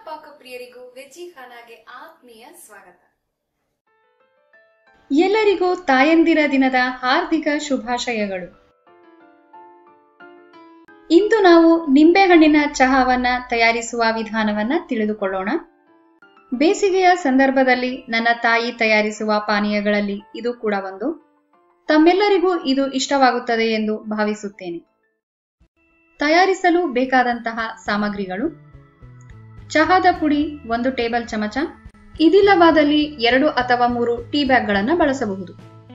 ಪಾಕಪ್ರಿಯರಿಗೂ veggie ಖಾನಾಗೆ ಆತ್ಮೀಯ ಸ್ವಾಗತ ಎಲ್ಲರಿಗೂ ತಾಯಂದಿರ ದಿನದ ಹಾರ್ದಿಕ ಶುಭಾಶಯಗಳು ಇಂದು ನಾವು ನಿಂಬೆಹಣ್ಣಿನ ಚಹಾವನ್ನ ತಯಾರಿಸುವ ವಿಧಾನವನ್ನ ತಿಳಿದುಕೊಳ್ಳೋಣ ಬೇಸಿಗೆಯ ಸಂದರ್ಭದಲ್ಲಿ ನನ್ನ ತಾಯಿ ತಯಾರಿಸುವ ಪಾನೀಯಗಳಲ್ಲಿ ಇದು ಕೂಡ ಒಂದು ತಮ್ಮೆಲ್ಲರಿಗೂ ಇದು ಇಷ್ಟವಾಗುತ್ತದೆ ಎಂದು ಭಾವಿಸುತ್ತೇನೆ ತಯಾರಿಸಲು ಬೇಕಾದಂತಹ ಸಾಮಗ್ರಿಗಳು ಚಹಾದ ಪುಡಿ ಒಂದು ಟೇಬಲ್ ಚಮಚ ಇದಿಲ್ಲವಾದಲ್ಲಿ ಎರಡು ಅಥವಾ ಮೂರು ಟೀ ಬ್ಯಾಗ್ಗಳನ್ನು ಬಳಸಬಹುದು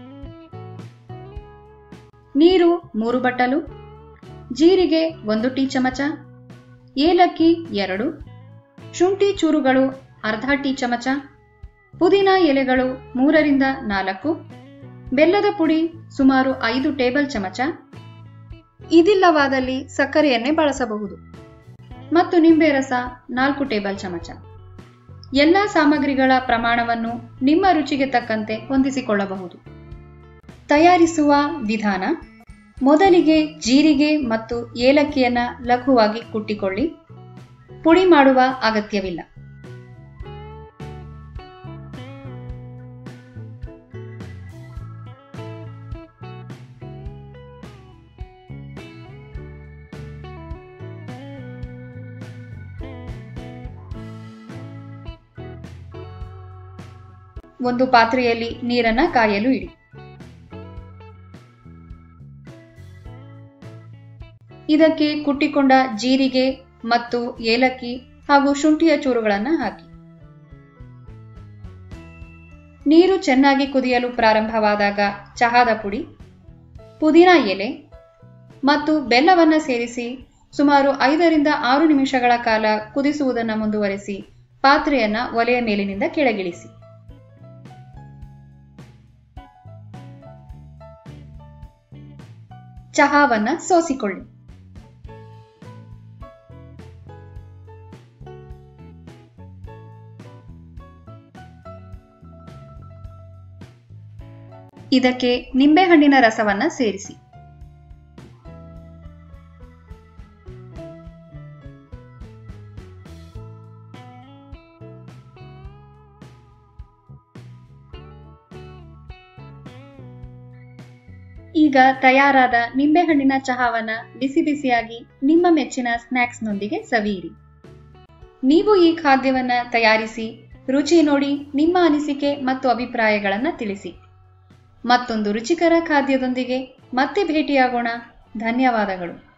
ನೀರು ಮೂರು ಬಟ್ಟಲು ಜೀರಿಗೆ ಒಂದು ಟೀ ಚಮಚ ಏಲಕ್ಕಿ ಎರಡು ಶುಂಠಿ ಚೂರುಗಳು ಅರ್ಧ ಟೀ ಚಮಚ ಪುದೀನ ಎಲೆಗಳು ಮೂರರಿಂದ ನಾಲ್ಕು ಬೆಲ್ಲದ ಪುಡಿ ಸುಮಾರು ಐದು ಟೇಬಲ್ ಚಮಚ ಇದಿಲ್ಲವಾದಲ್ಲಿ ಸಕ್ಕರೆಯನ್ನೇ ಬಳಸಬಹುದು ಮತ್ತು ನಿಂಬೆ ರಸ ನಾಲ್ಕು ಟೇಬಲ್ ಚಮಚ ಎಲ್ಲ ಸಾಮಗ್ರಿಗಳ ಪ್ರಮಾಣವನ್ನು ನಿಮ್ಮ ರುಚಿಗೆ ತಕ್ಕಂತೆ ಹೊಂದಿಸಿಕೊಳ್ಳಬಹುದು ತಯಾರಿಸುವ ವಿಧಾನ ಮೊದಲಿಗೆ ಜೀರಿಗೆ ಮತ್ತು ಏಲಕ್ಕಿಯನ್ನ ಲಘುವಾಗಿ ಕುಟ್ಟಿಕೊಳ್ಳಿ ಪುಡಿ ಮಾಡುವ ಅಗತ್ಯವಿಲ್ಲ ಒಂದು ಪಾತ್ರೆಯಲ್ಲಿ ನೀರನ್ನ ಕಾಯಲು ಇಡಿ ಇದಕ್ಕೆ ಕುಟ್ಟಿಕೊಂಡ ಜೀರಿಗೆ ಮತ್ತು ಏಲಕ್ಕಿ ಹಾಗೂ ಶುಂಠಿಯ ಚೂರುಗಳನ್ನು ಹಾಕಿ ನೀರು ಚೆನ್ನಾಗಿ ಕುದಿಯಲು ಪ್ರಾರಂಭವಾದಾಗ ಚಹಾದ ಪುಡಿ ಪುದೀನ ಎಲೆ ಮತ್ತು ಬೆಲ್ಲವನ್ನ ಸೇರಿಸಿ ಸುಮಾರು ಐದರಿಂದ ಆರು ನಿಮಿಷಗಳ ಕಾಲ ಕುದಿಸುವುದನ್ನು ಮುಂದುವರೆಸಿ ಪಾತ್ರೆಯನ್ನ ಒಲೆಯ ಮೇಲಿನಿಂದ ಕೆಳಗಿಳಿಸಿ ಚಹಾವನ್ನ ಸೋಸಿಕೊಳ್ಳಿ ಇದಕ್ಕೆ ನಿಂಬೆಹಣ್ಣಿನ ರಸವನ್ನ ಸೇರಿಸಿ ಈಗ ತಯಾರಾದ ನಿಂಬೆಹಣ್ಣಿನ ಚಹಾವನ್ನ ಬಿಸಿ ಬಿಸಿಯಾಗಿ ನಿಮ್ಮ ಮೆಚ್ಚಿನ ಸ್ನ್ಯಾಕ್ಸ್ನೊಂದಿಗೆ ಸವಿಯಿರಿ ನೀವು ಈ ಖಾದ್ಯವನ್ನ ತಯಾರಿಸಿ ರುಚಿ ನೋಡಿ ನಿಮ್ಮ ಅನಿಸಿಕೆ ಮತ್ತು ಅಭಿಪ್ರಾಯಗಳನ್ನ ತಿಳಿಸಿ ಮತ್ತೊಂದು ರುಚಿಕರ ಖಾದ್ಯದೊಂದಿಗೆ ಮತ್ತೆ ಭೇಟಿಯಾಗೋಣ ಧನ್ಯವಾದಗಳು